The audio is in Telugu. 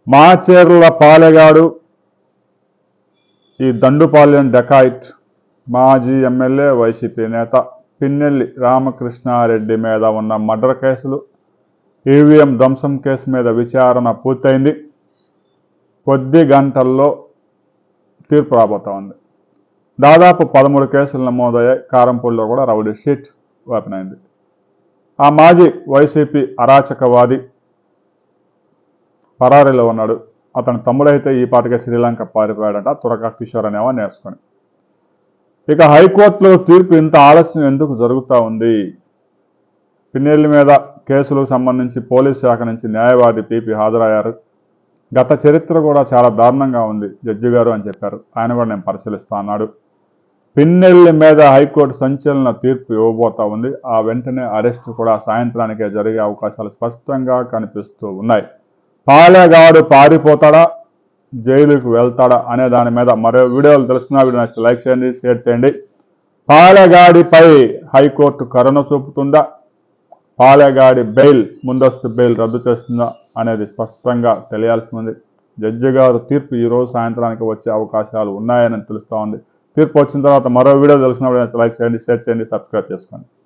మాచేర్ల పాలెగాడు ఈ దండుపాలెం డెకాయిట్ మాజీ ఎమ్మెల్యే వైసీపీ నేత పిన్నెల్లి రామకృష్ణారెడ్డి మీద ఉన్న మర్డర్ కేసులు ఈవీఎం ధ్వంసం కేసు మీద విచారణ పూర్తయింది కొద్ది గంటల్లో తీర్పు రాబోతా ఉంది దాదాపు పదమూడు కేసులు నమోదయ్యాయి కారంపూడిలో కూడా రౌడీ షీట్ ఓపెన్ అయింది ఆ మాజీ వైసీపీ అరాచకవాది పరారీలో ఉన్నాడు అతని తమ్ముడైతే ఈ పాటికే శ్రీలంక పారిపోయాడట తురక కిషోర్ అనేవాడిని వేసుకొని ఇక హైకోర్టులో తీర్పు ఇంత ఆలస్యం ఎందుకు జరుగుతూ ఉంది పిన్నెల్లి మీద కేసులకు సంబంధించి పోలీస్ శాఖ నుంచి న్యాయవాది పీపీ హాజరయ్యారు గత చరిత్ర కూడా చాలా దారుణంగా ఉంది జడ్జి గారు అని చెప్పారు ఆయన కూడా నేను పరిశీలిస్తా అన్నాడు పిన్నెల్లి మీద హైకోర్టు సంచలన తీర్పు ఇవ్వబోతా ఉంది ఆ వెంటనే అరెస్టు కూడా సాయంత్రానికే జరిగే అవకాశాలు స్పష్టంగా కనిపిస్తూ ఉన్నాయి పాలెగాడు పారిపోతాడా జైలుకు వెళ్తాడా అనే దాని మీద మరో వీడియోలు తెలుస్తున్న వీడియో నచ్చితే లైక్ చేయండి షేర్ చేయండి పాలెగాడిపై హైకోర్టు కరుణ చూపుతుందా పాలెగాడి బెయిల్ ముందస్తు బెయిల్ రద్దు చేస్తుందా అనేది స్పష్టంగా తెలియాల్సి ఉంది జడ్జి గారు తీర్పు ఈ రోజు సాయంత్రానికి వచ్చే అవకాశాలు ఉన్నాయని తెలుస్తూ ఉంది తీర్పు వచ్చిన తర్వాత మరో వీడియో తెలిసిన లైక్ చేయండి షేర్ చేయండి సబ్స్క్రైబ్ చేసుకోండి